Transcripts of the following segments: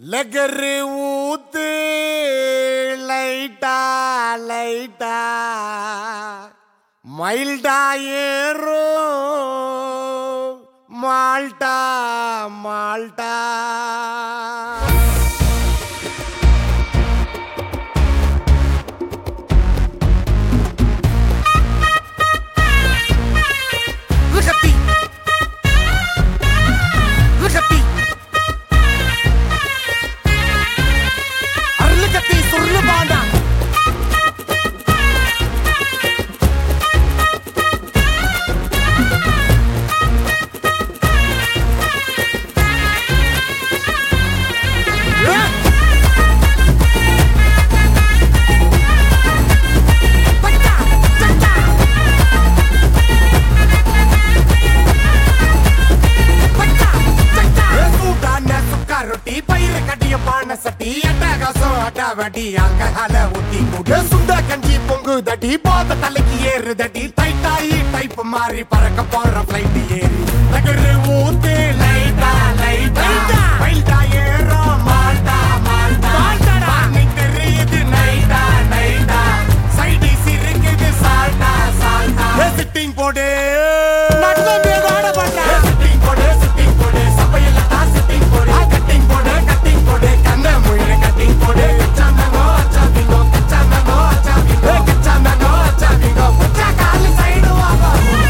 லெகரு ஊத்து லைட்டா லைட்டா மைல்டா ஏறும் மால்டா மால்டா Look at me. Look at me. அருளுகத்தி சொல்லு பாண்டா ரொட்டி பயிறு கட்டிய பான சட்டி அட்டகாசம் அட்டாவடி ஆல்கஹால ஊத்தி கூடு சுண்ட கஞ்சி பொங்கு தடி போத தலைக்கு ஏறு தடி டைட்டாயி டைப் மாறி பறக்க போற பிளைட் ஏறி நகரு ஊத்து லைட்டா லைட்டா வைல்டா ஏறும் மால்டா மால்டா மால்டா நீ தெரியுது நைட்டா நைட்டா சைடிஸ் இருக்குது சால்டா சால்டா சிட்டிங் போடு நடுவே வாட பண்றா சிட்டிங் போடு சிட்டிங் போடு சபையில தான் சிட்டிங் போடு கட்டிங் போடு கட்டிங் போடு கண்ண முயில கட்டிங் போடு கச்சாமோ அச்சாபிங்கோ கச்சாமோ அச்சாபிங்கோ கச்சாமோ அச்சாபிங்கோ புச்சா கால் சைடு வாங்க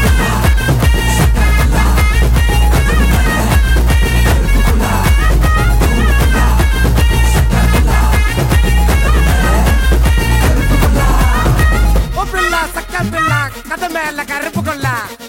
ఓ పిల్ల సక్క పిల్ల కథ మేల కరుపు కొల్ల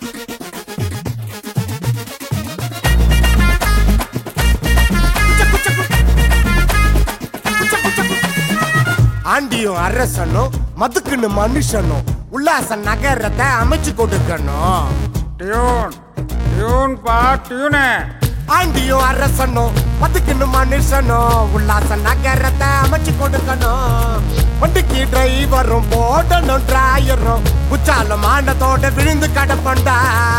ஆண்டியும் அரசனும் மதுக்குன்னு மனுஷனும் உல்லாச நகரத்தை அமைச்சு கொடுக்கணும் டியூன் டியூன் பா டியூனு ஆண்டியும் அரசனும் மதுக்குன்னு மனுஷனும் உல்லாச நகரத்தை அமைச்சு கொடுக்கணும் வண்டிக்கு டிரைவரும் போடணும் டிராயரும் குச்சாலும் ஆண்டத்தோட விழுந்து கடப்பண்டா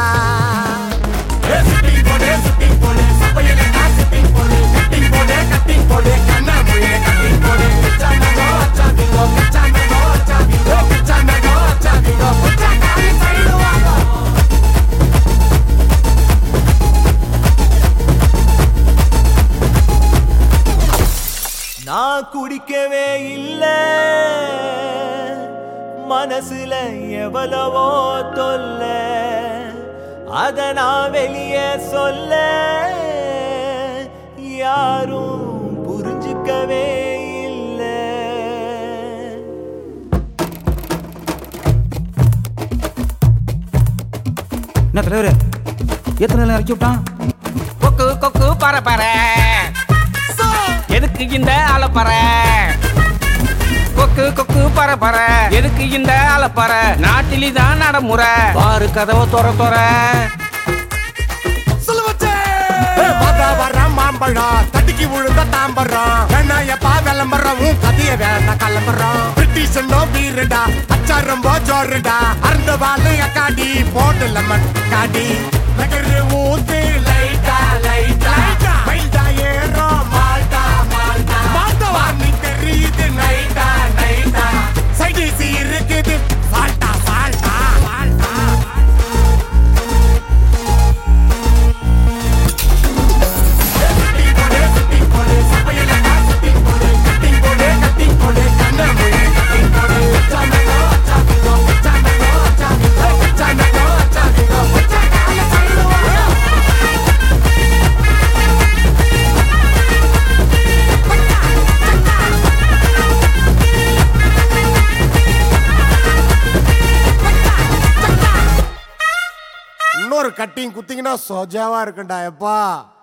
நான் குடிக்கவே இல்ல மனசுல எவ்வளவோ தொல்ல அத நான் வெளியே சொல்ல யாரும் புரிஞ்சுக்கவே இல்லை என்ன தலைவர் எத்தனை நேரம் இறக்கி விட்டான் கொக்கு கொக்கு பற பற எதுக்கு இந்த அலப்பற கொக்கு கொக்கு பற பற எதுக்கு இந்த அலப்பற நாட்டிலி தான் நடைமுறை பாரு கதவை தொற தொற வர மாம்பழம் தட்டிக்கு விழுந்த தாம்பரம் வேணாயப்பா விளம்பரம் உன் கதைய வேணா கிளம்புறோம் பிரிட்டிஷ் வீருடா அச்சாரம் ஜோருடா அருந்த வாழு அக்காடி போட்டு லெமன் காடி நகரு ஊத்து லைட்டா லைட்டா மைல்டா ஏறும் மால்டா மால்டா மால்டா நீ தெரியுது நைட்டா நைட்டா சைடிஸ் இருக்குது சால்டா சால்டா சால்டா இன்னொரு கட்டிங் குத்திங்கன்னா சொஜாவா இருக்குண்டா எப்பா